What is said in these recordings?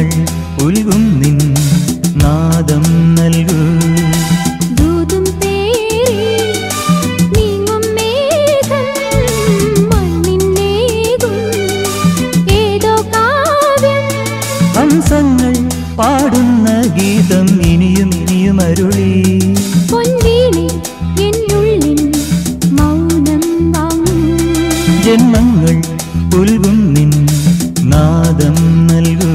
ഉൽകും നിൻ നാദം നൽകൂ ദൂതും പേറി നീങ്ങും മേഘം മണ്ണിന്നേകും ഏതോ കാവ്യം ഹംസങ്ങൾ പാടുന്ന ഗീതം ഇനിയും ഇനിയും അരുളി പൊൻവീണി എന്നുള്ളിൽ മൗനം വാങ്ങും ജന്മങ്ങൾ ഉൽകും നിൻ നാദം നൽകൂ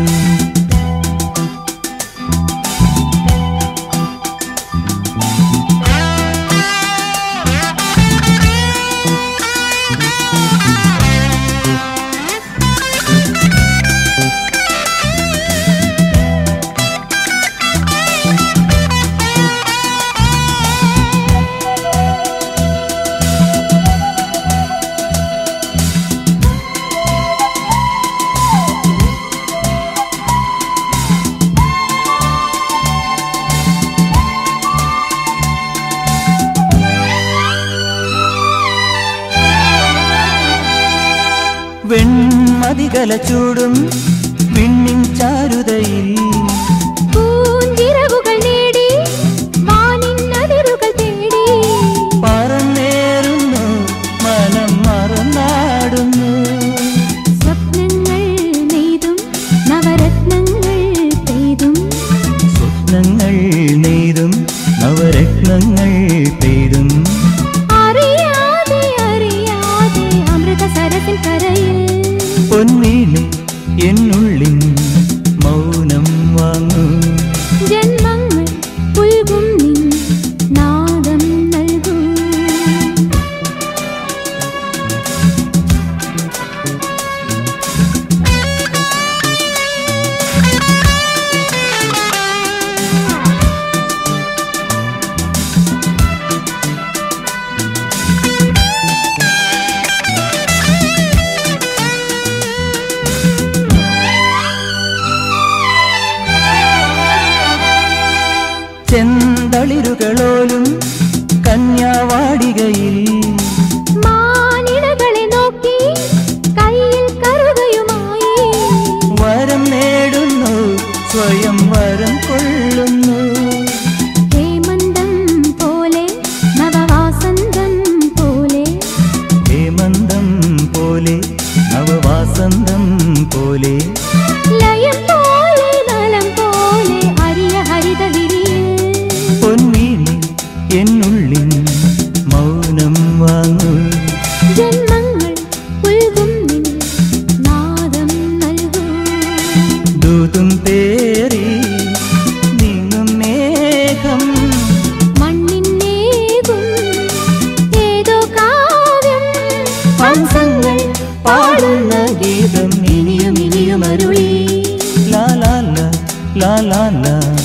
വെൺമതികല ചൂടും വിണ്ണിൻ ചാരുതയിൽ പൂഞ്ചിറകുകൾ നേടി വാനിൻ അതിരുകൾ തേടി പറന്നേറുന്നു മനം മറന്നാടുന്നു സ്വപ്നങ്ങൾ നെയ്തും നവരത്നങ്ങൾ പെയ്തും സ്വപ്നങ്ങൾ നെയ്തും നവരത്നങ്ങൾ പെയ്തും അറിയാതെ അറിയാതെ അമൃത സരസിൻ കരയിൽ പൊന്നീന് എന്നുള്ളിൻ മൗനം വാങ്ങൂ ജന്മങ്ങൾ പുൽകും നിൻ നാദം നൽകൂ ചെന്തളിരുകളോലും കന്യാവാടികയിൽ മാനിടകളെ നോക്കി കയ്യിൽ കറുകയുമായി വരം നേടുന്നു സ്വയം വരം കൊള്ളുന്നു ഹേമന്തം പോലെ നവവാസന്തം പോലെ ഹേമന്തം പോലെ നവവാസന്തം പോലെ ലയം പോലെ നലം പോലെ അരിയ ഹരിത വിരിയിൽ പൊന്നീന് എന്നുള്ളിൻ മൗനം വാങ്ങൂ ജന്മങ്ങൾ പുൽകും നിൻ നാദം നൽകൂ ദൂതും പേറി നീങ്ങും മേഘം മണ്ണിന്നേകും ഏതോ കാവ്യം ഹംസങ്ങൾ പാടുന്ന ഗീതം ഇനിയും ഇനിയും അരുളി ലാ ലാ ലാ ലാ ലാ ലാ